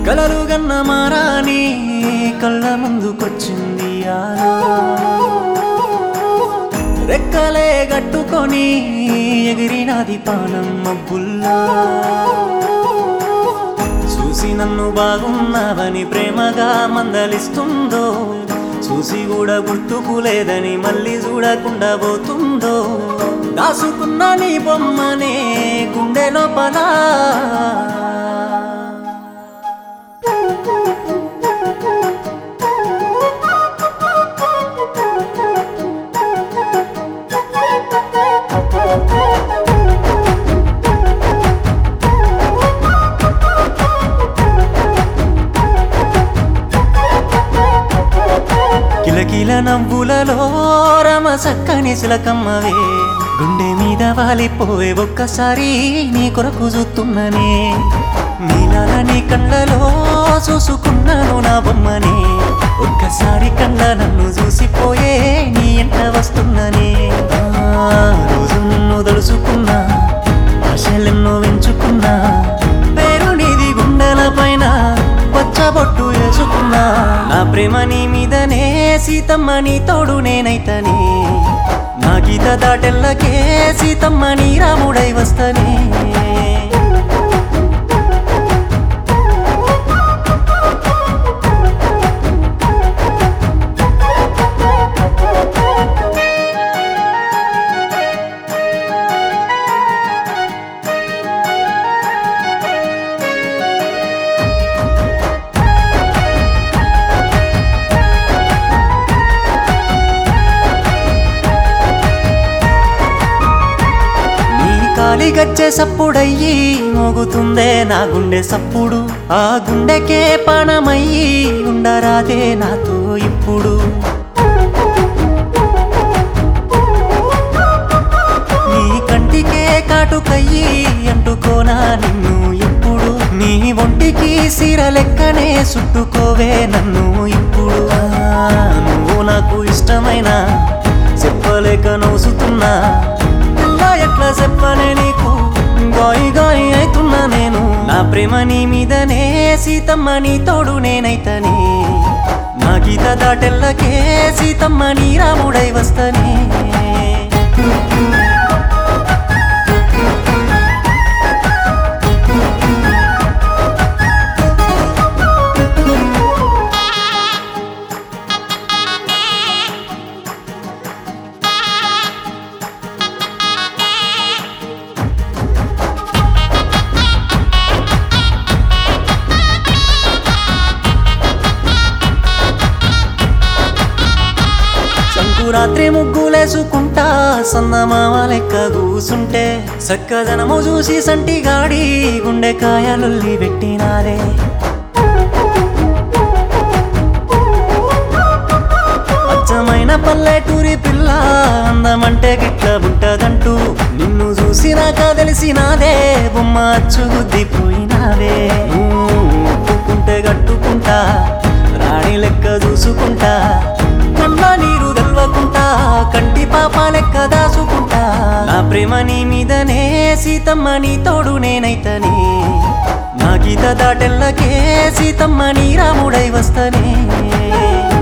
కలలు గన్న మారాని కళ్ళ ముందుకొచ్చింది ఆలో రెక్కలే గట్టుకొని ఎగిరినాది పానం మబ్బుల్లో చూసి నన్ను బాగున్నావని ప్రేమగా మందలిస్తుందో చూసి కూడా గుర్తుకు లేదని మళ్ళీ చూడకుండా పోతుందో దాసుకున్న నీ బొమ్మనే గుండె లోపల కిలకిల నవ్వులలో రమ సక్కని సిలకమ్మవే గుండె మీద వాలిపోవే ఒక్కసారి నీ కొరకు చూస్తున్ననే నీలాల నీ కళ్ళలో చూసుకున్నాను నా బొమ్మని ఒక్కసారి కళ్ళ నన్ను చూసిపోయే నీ ఎంట వస్తున్ననే ఆ, రోజు నిన్ను తలుసుకున్నా ఆశలెన్నో వెంచుకున్నా పేరు నీది గుండెల పైన పచ్చబొట్టు వేసుకున్నా నా ప్రేమ నీ మీదనే సీతమ్మ నీ తోడు నేనైతనే నా గీత దాటెల్లకే సీతమ్మ నీ రాముడై వస్తనే నీ కాలి గజ్జె సప్పుడయ్యి మోగుతుందే నా గుండె సప్పుడు ఆ గుండెకే పానమయ్యి ఉండరాదే నాతో ఇప్పుడు నీ కంటికే కాటుకయ్యి అంటుకోనా నిన్ను ఎప్పుడు నీ ఒంటికి సీర లెక్కనే చుట్టుకోవే నన్ను ఇప్పుడు ఆ, నువ్వు నాకు ఇష్టమైన చెప్పలేక నవ్వుతున్నా ఇలా ఎట్లా చెప్పనే నీకు గాయి గాయి అవుతున్నా నేను నా ప్రేమ నీ మీదనే సీతమ్మ నీ తోడు నేనైతనే నా గీత దాటెల్లకే సీతమ్మ నీ రాముడై వస్తనే సంకురాత్రి ముగ్గులేసుకుంటా సన్నమామ లెక్క కూసుంటే సక్కదనము చూసి సంటి గాడి గుండెకాయలుల్లి పెట్టినారే అచ్చమైన పల్లెటూరి పిల్ల అందమంటే గిట్ల ఉంటదంటూ నిన్ను చూసినాక తెలిసినాదే బొమ్మ అచ్చు గుద్దిపోయినావే నువ్వు ఒప్పుకుంటే కట్టుకుంటా రాణి లెక్క చూసుకుంటా కళ్ళ నీరు తెల్వకుంటా కంటి పాప లెక్క దాసుకుంటా నా ప్రేమ నీ మీదనే సీతమ్మ నీ తోడు నేనైతనే నా గీత దాటెల్లకే సీతమ్మ నీ రాముడై వస్తనే